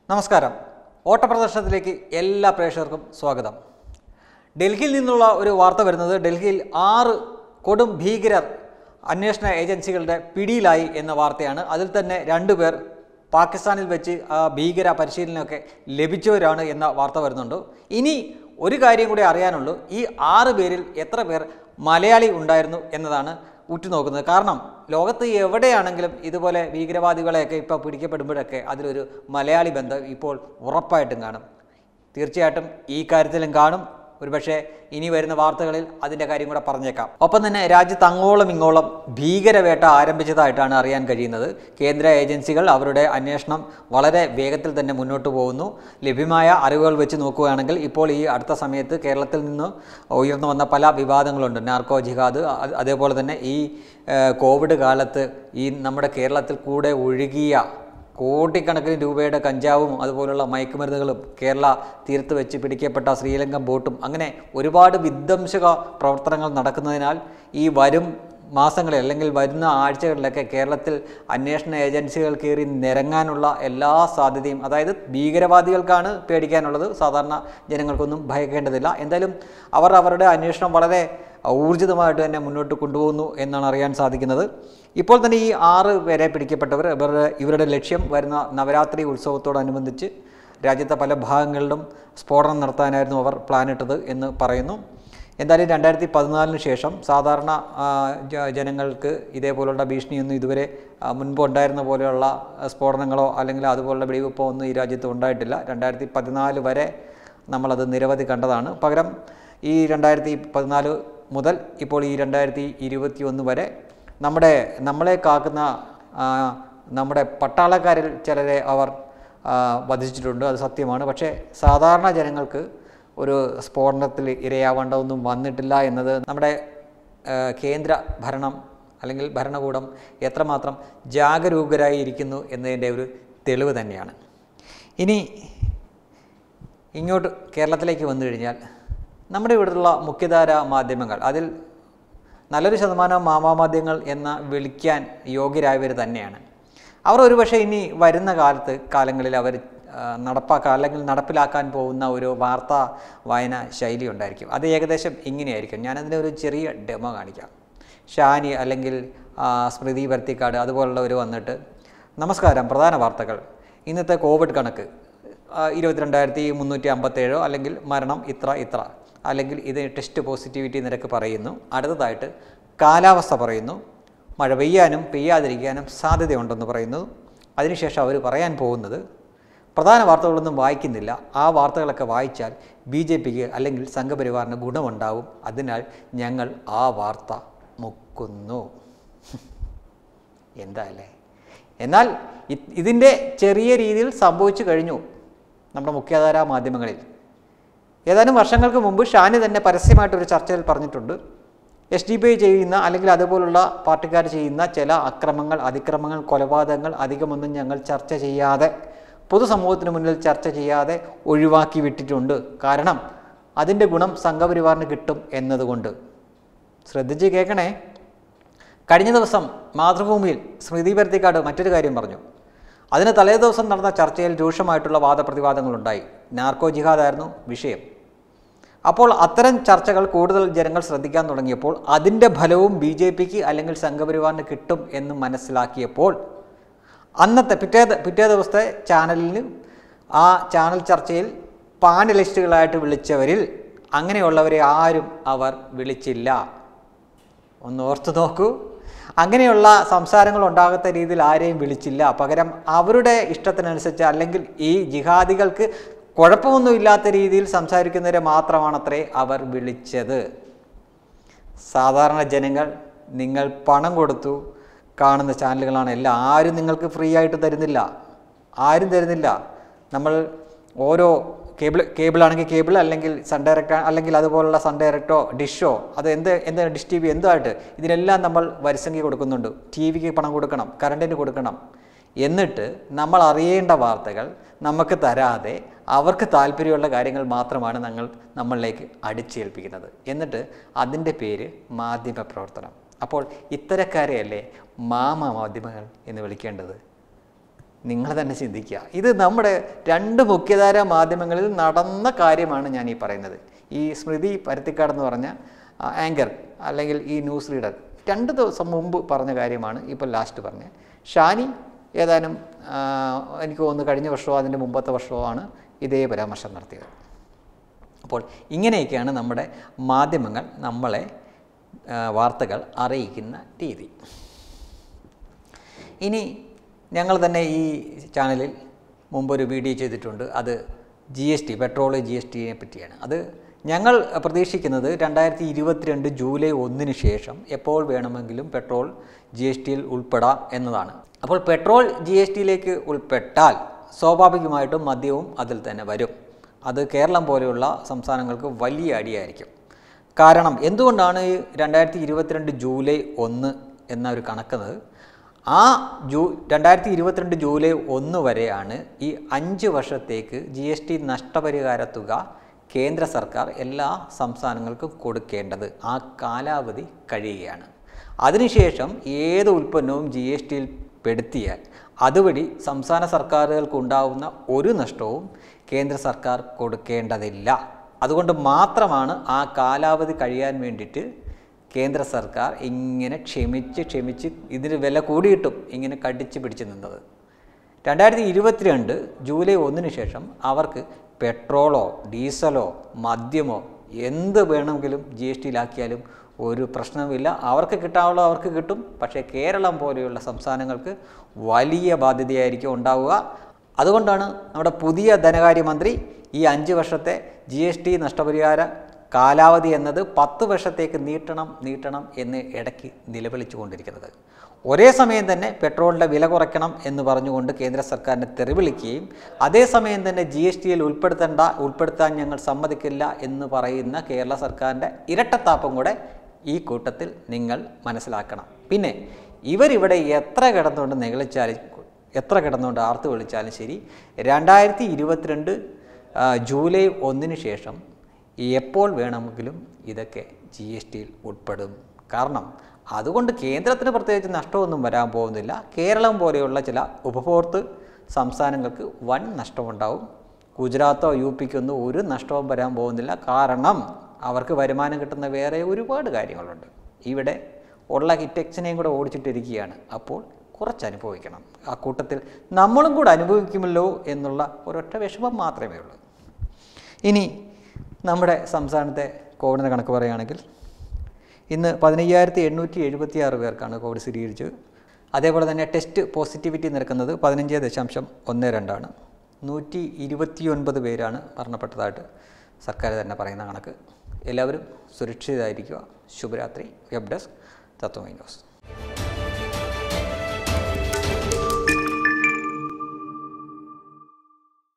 നമസ്കാരം ഓട്ടപ്രദർശനത്തിലേക്ക് എല്ലാ പ്രേക്ഷകർക്കും സ്വാഗതം ഡൽഹിയിൽ നിന്നുള്ള ഒരു വാർത്ത വരുന്നത് ഡൽഹിയിൽ ആറ് കൊടും ഭീകരർ അന്വേഷണ ഏജൻസികളുടെ പിടിയിലായി എന്ന വാർത്തയാണ് അതിൽ തന്നെ രണ്ടുപേർ പാകിസ്ഥാനിൽ വെച്ച് ആ ഭീകര പരിശീലനമൊക്കെ ലഭിച്ചവരാണ് എന്ന വാർത്ത വരുന്നുണ്ട് ഇനി ഒരു കാര്യം കൂടി അറിയാനുള്ളൂ ഈ ആറ് പേരിൽ എത്ര പേർ മലയാളി ഉണ്ടായിരുന്നു എന്നതാണ് ഉറ്റുനോക്കുന്നത് കാരണം ലോകത്ത് എവിടെയാണെങ്കിലും ഇതുപോലെ ഭീകരവാദികളെയൊക്കെ ഇപ്പോൾ പിടിക്കപ്പെടുമ്പോഴൊക്കെ അതിലൊരു മലയാളി ബന്ധം ഇപ്പോൾ ഉറപ്പായിട്ടും കാണും തീർച്ചയായിട്ടും ഈ കാര്യത്തിലും കാണും ഒരുപക്ഷെ ഇനി വരുന്ന വാർത്തകളിൽ അതിൻ്റെ കാര്യം കൂടെ പറഞ്ഞേക്കാം ഒപ്പം തന്നെ രാജ്യത്ത് അങ്ങോളം ഇങ്ങോളം ഭീകരവേട്ട ആരംഭിച്ചതായിട്ടാണ് അറിയാൻ കഴിയുന്നത് കേന്ദ്ര ഏജൻസികൾ അവരുടെ അന്വേഷണം വളരെ വേഗത്തിൽ തന്നെ മുന്നോട്ട് പോകുന്നു ലഭ്യമായ അറിവുകൾ വെച്ച് നോക്കുകയാണെങ്കിൽ ഇപ്പോൾ ഈ അടുത്ത സമയത്ത് കേരളത്തിൽ നിന്ന് ഉയർന്നു വന്ന പല വിവാദങ്ങളുണ്ട് നാർക്കോ ജിഹാദ് അത് അതേപോലെ തന്നെ ഈ ഏഹ്, കോവിഡ് കാലത്ത് ഈ നമ്മുടെ കേരളത്തിൽ കൂടെ ഒഴുകിയ കോടിക്കണക്കിന് രൂപയുടെ കഞ്ചാവും അതുപോലുള്ള മയക്കുമരുന്നുകളും കേരള തീരത്ത് വെച്ച് പിടിക്കപ്പെട്ട ശ്രീലങ്കൻ ബോട്ടും അങ്ങനെ ഒരുപാട് വിധ്വംസക പ്രവർത്തനങ്ങൾ നടക്കുന്നതിനാൽ ഈ വരും മാസങ്ങളിൽ അല്ലെങ്കിൽ വരുന്ന ആഴ്ചകളിലൊക്കെ കേരളത്തിൽ അന്വേഷണ ഏജൻസികൾ കയറി നിരങ്ങാനുള്ള എല്ലാ സാധ്യതയും അതായത് ഭീകരവാദികൾക്കാണ് പേടിക്കാനുള്ളത് സാധാരണ ജനങ്ങൾക്കൊന്നും ഭയക്കേണ്ടതില്ല എന്തായാലും അവർ അവരുടെ അന്വേഷണം വളരെ ഊർജിതമായിട്ട് തന്നെ മുന്നോട്ട് കൊണ്ടുപോകുന്നു എന്നാണ് അറിയാൻ സാധിക്കുന്നത് ഇപ്പോൾ തന്നെ ഈ ആറ് പേരെ പിടിക്കപ്പെട്ടവർ ഇവരുടെ ഇവരുടെ ലക്ഷ്യം വരുന്ന നവരാത്രി ഉത്സവത്തോടനുബന്ധിച്ച് രാജ്യത്തെ പല ഭാഗങ്ങളിലും സ്ഫോടനം നടത്താനായിരുന്നു അവർ പ്ലാനിട്ടത് എന്ന് പറയുന്നു എന്തായാലും രണ്ടായിരത്തി പതിനാലിന് ശേഷം സാധാരണ ആ, ജ- ജനങ്ങൾക്ക് ഇതേപോലുള്ള ഭീഷണിയൊന്നും ഇതുവരെ ആ, മുൻപ് ഉണ്ടായിരുന്ന പോലെയുള്ള ആ, സ്ഫോടനങ്ങളോ അല്ലെങ്കിൽ അതുപോലുള്ള വെടിവെപ്പോ ഒന്നും ഈ രാജ്യത്ത് ഉണ്ടായിട്ടില്ല രണ്ടായിരത്തി പതിനാല് വരെ നമ്മളത് നിരവധി കണ്ടതാണ് പകരം ഈ രണ്ടായിരത്തി പതിനാല് മുതൽ ഇപ്പോൾ ഈ രണ്ടായിരത്തി ഇരുപത്തി ഒന്ന് വരെ നമ്മുടെ നമ്മളെ കാക്കുന്ന ആ, നമ്മുടെ പട്ടാളക്കാരിൽ ചിലരെ അവർ ആ, വധിച്ചിട്ടുണ്ട് അത് സത്യമാണ് പക്ഷേ സാധാരണ ജനങ്ങൾക്ക് ഒരു സ്ഫോടനത്തിൽ ഇരയാവേണ്ടതൊന്നും വന്നിട്ടില്ല എന്നത് നമ്മുടെ ആ, കേന്ദ്ര ഭരണം അല്ലെങ്കിൽ ഭരണകൂടം എത്രമാത്രം ജാഗരൂകരായി ഇരിക്കുന്നു എന്നതിൻ്റെ ഒരു തെളിവ് തന്നെയാണ് ഇനി ഇങ്ങോട്ട് കേരളത്തിലേക്ക് വന്നു കഴിഞ്ഞാൽ നമ്മുടെ ഇവിടെയുള്ള മുഖ്യധാര മാധ്യമങ്ങൾ അതിൽ നല്ലൊരു ശതമാനം മാമാമാധ്യമങ്ങൾ എന്ന വിളിക്കാൻ യോഗ്യരായവർ തന്നെയാണ് അവർ ഒരുപക്ഷെ ഇനി വരുന്ന കാലത്ത് കാലങ്ങളിൽ അവർ ആ, നടപ്പാക്കാൻ അല്ലെങ്കിൽ നടപ്പിലാക്കാൻ പോകുന്ന ഒരു വാർത്താ വായന ശൈലി ഉണ്ടായിരിക്കും അത് ഏകദേശം ഇങ്ങനെയായിരിക്കും ഞാനതിൻ്റെ ഒരു ചെറിയ ഡെമോ കാണിക്കാം ഷാനി അല്ലെങ്കിൽ ആ, സ്മൃതി പരുത്തിക്കാട് അതുപോലുള്ളവർ വന്നിട്ട് നമസ്കാരം പ്രധാന വാർത്തകൾ ഇന്നത്തെ കോവിഡ് കണക്ക് ആ, ഇരുപത്തിരണ്ടായിരത്തി മുന്നൂറ്റി അമ്പത്തേഴോ അല്ലെങ്കിൽ മരണം ഇത്ര ഇത്ര അല്ലെങ്കിൽ ഇത് ടെസ്റ്റ് പോസിറ്റിവിറ്റി നിരക്ക് പറയുന്നു അടുത്തതായിട്ട് കാലാവസ്ഥ പറയുന്നു മഴ പെയ്യാനും പെയ്യാതിരിക്കാനും സാധ്യതയുണ്ടെന്ന് പറയുന്നു അതിനുശേഷം അവർ പറയാൻ പോകുന്നത് പ്രധാന വാർത്തകളൊന്നും വായിക്കുന്നില്ല ആ വാർത്തകളൊക്കെ വായിച്ചാൽ ബി ജെ പിക്ക് അല്ലെങ്കിൽ സംഘപരിവാറിന് ഗുണമുണ്ടാവും അതിനാൽ ഞങ്ങൾ ആ വാർത്ത മുക്കുന്നു എന്താ അല്ലേ എന്നാൽ ഇ- ഇതിൻ്റെ ചെറിയ രീതിയിൽ സംഭവിച്ചു കഴിഞ്ഞു നമ്മുടെ മുഖ്യധാരാ മാധ്യമങ്ങളിൽ ഏതാനും വർഷങ്ങൾക്ക് മുമ്പ് ഷാനി തന്നെ പരസ്യമായിട്ടൊരു ചർച്ചയിൽ പറഞ്ഞിട്ടുണ്ട് എസ് ഡി പി ഐ ചെയ്യുന്ന അല്ലെങ്കിൽ അതുപോലുള്ള പാർട്ടിക്കാർ ചെയ്യുന്ന ചില അക്രമങ്ങൾ അതിക്രമങ്ങൾ കൊലപാതകങ്ങൾ അധികമൊന്നും ഞങ്ങൾ ചർച്ച ചെയ്യാതെ പൊതുസമൂഹത്തിന് മുന്നിൽ ചർച്ച ചെയ്യാതെ ഒഴിവാക്കി വിട്ടിട്ടുണ്ട് കാരണം അതിൻ്റെ ഗുണം സംഘപരിവാറിന് കിട്ടും എന്നതുകൊണ്ട് ശ്രദ്ധിച്ച് കേൾക്കണേ കഴിഞ്ഞ ദിവസം മാതൃഭൂമിയിൽ സ്മൃതി പരുത്തിക്കാട് മറ്റൊരു കാര്യം പറഞ്ഞു അതിന് തലേ ദിവസം നടന്ന ചർച്ചയിൽ രൂക്ഷമായിട്ടുള്ള വാദപ്രതിവാദങ്ങളുണ്ടായി നാർക്കോ ജിഹാദായിരുന്നു വിഷയം അപ്പോൾ അത്തരം ചർച്ചകൾ കൂടുതൽ ജനങ്ങൾ ശ്രദ്ധിക്കാൻ തുടങ്ങിയപ്പോൾ അതിൻ്റെ ഫലവും ബി ജെ പിക്ക് അല്ലെങ്കിൽ സംഘപരിവാറിന് കിട്ടും എന്ന് മനസ്സിലാക്കിയപ്പോൾ അന്നത്തെ പിറ്റേ പിറ്റേ ദിവസത്തെ ചാനലിന് ആ ചാനൽ ചർച്ചയിൽ പാനലിസ്റ്റുകളായിട്ട് വിളിച്ചവരിൽ അങ്ങനെയുള്ളവരെ ആരും അവർ വിളിച്ചില്ല ഒന്ന് ഓർത്ത് നോക്കൂ അങ്ങനെയുള്ള സംസാരങ്ങൾ ഉണ്ടാകാത്ത രീതിയിൽ ആരെയും വിളിച്ചില്ല പകരം അവരുടെ ഇഷ്ടത്തിനനുസരിച്ച് അല്ലെങ്കിൽ ഈ ജിഹാദികൾക്ക് കുഴപ്പമൊന്നുമില്ലാത്ത രീതിയിൽ സംസാരിക്കുന്നവരെ മാത്രമാണത്രേ അവർ വിളിച്ചത് സാധാരണ ജനങ്ങൾ നിങ്ങൾ പണം കൊടുത്തു കാണുന്ന ചാനലുകളാണ് എല്ലാം ആരും നിങ്ങൾക്ക് ഫ്രീ ആയിട്ട് തരുന്നില്ല ആരും തരുന്നില്ല നമ്മൾ ഓരോ കേബിൾ കേബിൾ ആണെങ്കിൽ കേബിൾ അല്ലെങ്കിൽ സൺ ഡയറക്റ്റ് അല്ലെങ്കിൽ അതുപോലുള്ള സൺ ഡയറക്റ്റോ ഡിഷോ അത് എന്ത് എന്ത് ഡിഷ് ടി വി എന്തായിട്ട് ഇതിനെല്ലാം നമ്മൾ വരിസംഖ്യ കൊടുക്കുന്നുണ്ട് ടി വിക്ക് പണം കൊടുക്കണം കറണ്ടിന് കൊടുക്കണം എന്നിട്ട് നമ്മൾ അറിയേണ്ട വാർത്തകൾ നമുക്ക് തരാതെ അവർക്ക് താല്പര്യമുള്ള കാര്യങ്ങൾ മാത്രമാണ് ഞങ്ങൾ നമ്മളിലേക്ക് അടിച്ചേൽപ്പിക്കുന്നത് എന്നിട്ട് അതിൻ്റെ പേര് മാധ്യമ പ്രവർത്തനം അപ്പോൾ ഇത്തരക്കാരെയല്ലേ മാമ മാധ്യമങ്ങൾ എന്ന് വിളിക്കേണ്ടത് നിങ്ങൾ തന്നെ ചിന്തിക്കുക ഇത് നമ്മുടെ രണ്ട് മുഖ്യധാര മാധ്യമങ്ങളിൽ നടന്ന കാര്യമാണ് ഞാൻ ഈ പറയുന്നത് ഈ സ്മൃതി പരുത്തിക്കാട് എന്ന് പറഞ്ഞ ആ, ആങ്കർ അല്ലെങ്കിൽ ഈ ന്യൂസ് റീഡർ രണ്ട് ദിവസം മുമ്പ് പറഞ്ഞ കാര്യമാണ് ഇപ്പോൾ ലാസ്റ്റ് പറഞ്ഞത് ഷാനി ഏതാനും ആ, എനിക്ക് തോന്നുന്നു കഴിഞ്ഞ വർഷമോ അതിൻ്റെ മുമ്പത്തെ വർഷമോ ആണ് ഇതേ പരാമർശം നടത്തിയത് അപ്പോൾ ഇങ്ങനെയൊക്കെയാണ് നമ്മുടെ മാധ്യമങ്ങൾ നമ്മളെ ആ, വാർത്തകൾ അറിയിക്കുന്ന രീതി ഇനി ഞങ്ങൾ തന്നെ ഈ ചാനലിൽ മുമ്പൊരു വീഡിയോ ചെയ്തിട്ടുണ്ട് അത് G S T petrol G S ടിയെ പറ്റിയാണ് അത് ഞങ്ങൾ പ്രതീക്ഷിക്കുന്നത് രണ്ടായിരത്തി ഇരുപത്തിരണ്ട് ജൂലൈ ഒന്നിന് ശേഷം എപ്പോൾ വേണമെങ്കിലും പെട്രോൾ ജി എസ് ടിയിൽ ഉൾപ്പെടാം എന്നതാണ് അപ്പോൾ പെട്രോൾ ജി എസ് ടിയിലേക്ക് ഉൾപ്പെട്ടാൽ സ്വാഭാവികമായിട്ടും മദ്യവും അതിൽ തന്നെ വരും അത് കേരളം പോലെയുള്ള സംസ്ഥാനങ്ങൾക്ക് വലിയ അടിയായിരിക്കും കാരണം എന്തുകൊണ്ടാണ് ഈ രണ്ടായിരത്തി ഇരുപത്തിരണ്ട് ജൂലൈ ഒന്ന് എന്ന ഒരു കണക്കുന്നത് ആ ജൂ രണ്ടായിരത്തി ഇരുപത്തിരണ്ട് ജൂലൈ ഒന്ന് വരെയാണ് ഈ അഞ്ച് വർഷത്തേക്ക് ജി എസ് ടി നഷ്ടപരിഹാര തുക കേന്ദ്ര സർക്കാർ എല്ലാ സംസ്ഥാനങ്ങൾക്കും കൊടുക്കേണ്ടത് ആ കാലാവധി കഴിയുകയാണ് അതിനുശേഷം ഏത് ഉൽപ്പന്നവും ജി എസ് ടിയിൽ പെടുത്തിയാൽ അതുവഴി സംസ്ഥാന സർക്കാരുകൾക്കുണ്ടാവുന്ന ഒരു നഷ്ടവും കേന്ദ്ര സർക്കാർ കൊടുക്കേണ്ടതില്ല അതുകൊണ്ട് മാത്രമാണ് ആ കാലാവധി കഴിയാൻ വേണ്ടിയിട്ട് കേന്ദ്ര സർക്കാർ ഇങ്ങനെ ക്ഷമിച്ച് ക്ഷമിച്ച് ഇതിന് വില കൂടിയിട്ടും ഇങ്ങനെ കടിച്ച് പിടിച്ച് നിന്നത് രണ്ടായിരത്തി ഇരുപത്തിരണ്ട് ജൂലൈ ഒന്നിന് ശേഷം അവർക്ക് പെട്രോളോ ഡീസലോ മദ്യമോ എന്ത് വേണമെങ്കിലും ജി എസ് ടിയിലാക്കിയാലും ഒരു പ്രശ്നവുമില്ല അവർക്ക് കിട്ടാനുള്ള അവർക്ക് കിട്ടും പക്ഷേ കേരളം പോലെയുള്ള സംസ്ഥാനങ്ങൾക്ക് വലിയ ബാധ്യതയായിരിക്കും ഉണ്ടാവുക അതുകൊണ്ടാണ് നമ്മുടെ പുതിയ ധനകാര്യമന്ത്രി ഈ അഞ്ച് വർഷത്തെ ജി എസ് ടി നഷ്ടപരിഹാര കാലാവധി എന്നത് പത്ത് വർഷത്തേക്ക് നീട്ടണം നീട്ടണം എന്ന് ഇടയ്ക്ക് നിലവിളിച്ചു കൊണ്ടിരിക്കുന്നത് ഒരേ സമയം തന്നെ പെട്രോളിൻ്റെ വില കുറയ്ക്കണം എന്ന് പറഞ്ഞുകൊണ്ട് കേന്ദ്ര സർക്കാരിനെ തെറിവിളിക്കുകയും അതേസമയം തന്നെ ജി എസ് ടിയിൽ ഉൾപ്പെടുത്തേണ്ട ഉൾപ്പെടുത്താൻ ഞങ്ങൾ സമ്മതിക്കില്ല എന്ന് പറയുന്ന കേരള സർക്കാരിൻ്റെ ഇരട്ടത്താപ്പും കൂടെ ഈ കൂട്ടത്തിൽ നിങ്ങൾ മനസ്സിലാക്കണം പിന്നെ ഇവരിവിടെ എത്ര കിടന്നുകൊണ്ട് നിഗളിച്ചാലും എത്ര കിടന്നുകൊണ്ട് ആർത്ത് വിളിച്ചാലും ശരി രണ്ടായിരത്തി ഇരുപത്തിരണ്ട് ആ, ജൂലൈ ഒന്നിന് ശേഷം എപ്പോൾ വേണമെങ്കിലും ഇതൊക്കെ ജി എസ് ടിയിൽ ഉൾപ്പെടും കാരണം അതുകൊണ്ട് കേന്ദ്രത്തിന് പ്രത്യേകിച്ച് നഷ്ടമൊന്നും വരാൻ പോകുന്നില്ല കേരളം പോലെയുള്ള ചില ഉപഭോക്തൃ സംസ്ഥാനങ്ങൾക്ക് വൻ നഷ്ടമുണ്ടാവും ഗുജറാത്തോ യു പിക്കൊന്നും ഒരു നഷ്ടവും വരാൻ പോകുന്നില്ല കാരണം അവർക്ക് വരുമാനം കിട്ടുന്ന വേറെ ഒരുപാട് കാര്യങ്ങളുണ്ട് ഇവിടെ ഉള്ള ഹിറ്റെക്സിനെയും കൂടെ ഓടിച്ചിട്ടിരിക്കുകയാണ് അപ്പോൾ കുറച്ച് അനുഭവിക്കണം ആ കൂട്ടത്തിൽ നമ്മളും കൂടെ അനുഭവിക്കുമല്ലോ എന്നുള്ള ഒരൊറ്റ വിഷമം മാത്രമേ ഉള്ളൂ ഇനി നമ്മുടെ സംസ്ഥാനത്തെ കോവിഡിൻ്റെ കണക്ക് പറയുകയാണെങ്കിൽ ഇന്ന് പതിനയ്യായിരത്തി എണ്ണൂറ്റി എഴുപത്തി ആറ് പേർക്കാണ് കോവിഡ് സ്ഥിരീകരിച്ചത് അതേപോലെ തന്നെ ടെസ്റ്റ് പോസിറ്റിവിറ്റി നിരക്കുന്നത് പതിനഞ്ച് ദശാംശം ഒന്ന് രണ്ടാണ് നൂറ്റി ഇരുപത്തിയൊൻപത് പേരാണ് മരണപ്പെട്ടതായിട്ട് സർക്കാർ തന്നെ പറയുന്ന കണക്ക് എല്ലാവരും സുരക്ഷിതരായിരിക്കുക ശുഭരാത്രി വെബ് ഡെസ്ക് തത്വമൈ ന്യൂസ്